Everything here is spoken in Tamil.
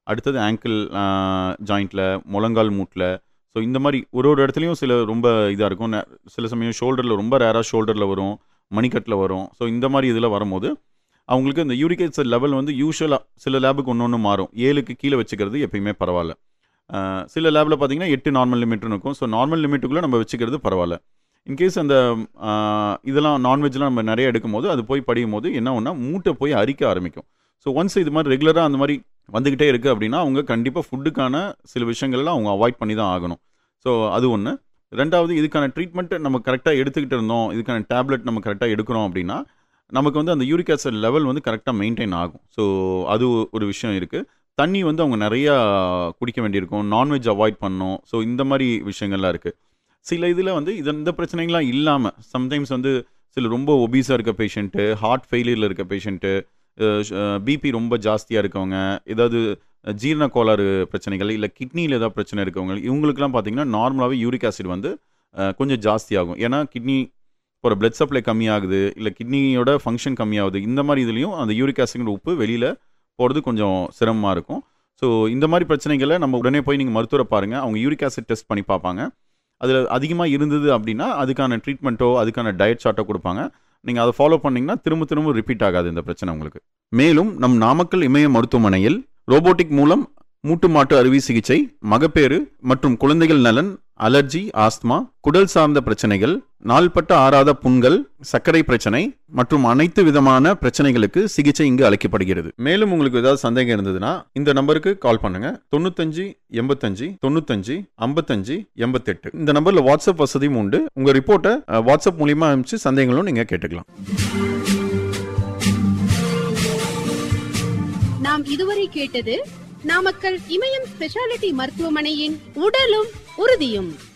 அடுத்தது ஆங்கிள் ஜாயிண்ட்டில் முழங்கால் மூட்டில் ஸோ இந்த மாதிரி ஒரு ஒரு இடத்துலையும் சில ரொம்ப இதாக இருக்கும் நெ- சில சமயம் ஷோல்டரில் ரொம்ப ரேராக ஷோல்டரில் வரும் மணிக்கட்டில் வரும் ஸோ இந்த மாதிரி இதில் வரும்போது அவங்களுக்கு இந்த யூரிக் ஆசிட் லெவல் வந்து யூஸ்வலாக சில லேபுக்கு ஒன்று ஒன்று மாறும் ஏழுக்கு கீழே வச்சுக்கிறது எப்பயுமே பரவாயில்ல அஹ் சில லேபில் பார்த்தீங்கன்னா எட்டு நார்மல் லிமிட்னு இருக்கும் ஸோ நார்மல் லிமிட்டுக்குள்ளே நம்ம வச்சுக்கிறது பரவாயில்ல இன்கேஸ் அந்த அஹ், இதெல்லாம் நான்வெஜ்லாம் நம்ம நிறைய எடுக்கும்போது அது போய் படியும் போது என்ன ஒன்றா மூட்டை போய் அரிக்க ஆரம்பிக்கும் ஸோ ஒன்ஸ் இது மாதிரி ரெகுலராக அந்த மாதிரி வந்துக்கிட்டே இருக்குது அப்படின்னா அவங்க கண்டிப்பாக ஃபுட்டுக்கான சில விஷயங்கள்லாம் அவங்க அவாய்ட் பண்ணி தான் ஆகணும் ஸோ அது ஒன்று ரெண்டாவது இதுக்கான ட்ரீட்மெண்ட் நம்ம கரெக்டாக எடுத்துக்கிட்டு இருந்தோம் இதுக்கான டேப்லெட் நம்ம கரெக்டாக எடுக்கிறோம் அப்படின்னா நமக்கு வந்து அந்த யூரிக் ஆசிட் லெவல் வந்து கரெக்டாக மெயின்டைன் ஆகும் ஸோ அது ஒரு விஷயம் இருக்குது தண்ணி வந்து அவங்க நிறையா குடிக்க வேண்டியிருக்கும் நான்வெஜ் அவாய்ட் பண்ணணும் ஸோ இந்த மாதிரி விஷயங்கள்லாம் இருக்குது சில இதில் வந்து இது இந்த பிரச்சனைகள்லாம் இல்லாமல் சம்டைம்ஸ் வந்து சில ரொம்ப ஒபீஸாக இருக்க பேஷண்ட்டு ஹார்ட் ஃபெயிலியரில் இருக்க பேஷண்ட்டு பிபி ரொம்ப ஜாஸ்தியாக இருக்கவங்க ஏதாவது ஜீரண கோளாறு பிரச்சனைகள் இல்லை கிட்னியில் ஏதாவது பிரச்சனை இருக்கவங்க இவங்களுக்குலாம் பார்த்தீங்கன்னா நார்மலாகவே யூரிக் ஆசிட் வந்து அஹ், கொஞ்சம் ஜாஸ்தியாகும் ஏன்னா கிட்னி ஒரு பிளட் சப்ளை கம்மியாகுது இல்லை கிட்னியோட ஃபங்க்ஷன் கம்மியாகுது இந்த மாதிரி இதுலேயும் அந்த யூரிக் ஆசிட் உப்பு வெளியில் போகிறது கொஞ்சம் சிரமமாக இருக்கும் ஸோ இந்த மாதிரி பிரச்சனைகளை நம்ம உடனே போய் நீங்கள் மருத்துவரை பாருங்கள் அவங்க யூரிக் ஆசிட் டெஸ்ட் பண்ணி பார்ப்பாங்க அதில் அதிகமாக இருந்தது அப்படின்னா அதுக்கான ட்ரீட்மெண்ட்டோ அதுக்கான டயட் சார்ட்டோ கொடுப்பாங்க நீங்கள் அதை ஃபாலோ பண்ணீங்கன்னா திரும்ப திரும்ப ரிப்பீட் ஆகாது இந்த பிரச்சனை உங்களுக்கு மேலும் நம் நாமக்கல் இமய மருத்துவமனையில் ரோபோட்டிக் மூலம் மூட்டு மாட்டு அறுவை சிகிச்சை மகப்பேறு மற்றும் குழந்தைகள் நலன் அலர்ஜி ஆஸ்துமா குடல் சார்ந்த பிரச்சனைகள் நாள்பட்ட ஆறாத புண்கள் சர்க்கரை பிரச்சனை மற்றும் அனைத்து விதமான பிரச்சனைகளுக்கு சிகிச்சை இங்கு அளிக்கப்படுகிறது மேலும் உங்களுக்கு ஏதாவது சந்தேகம் இருந்ததுன்னா இந்த நம்பருக்கு கால் பண்ணுங்க தொண்ணூத்தஞ்சு எண்பத்தஞ்சு தொண்ணூத்தஞ்சு ஐம்பத்தஞ்சு எண்பத்தெட்டு இந்த நம்பர்ல வாட்ஸ்அப் வசதியும் உண்டு உங்க ரிப்போர்ட்டை அஹ், வாட்ஸ்அப் மூலியமா அனுப்பிச்சு சந்தேகங்களும் நீங்க கேட்டுக்கலாம் நாம் இதுவரை கேட்டது நாமக்கல் இமயம் ஸ்பெஷாலிட்டி மருத்துவமனையின் உடலும் உறுதியும்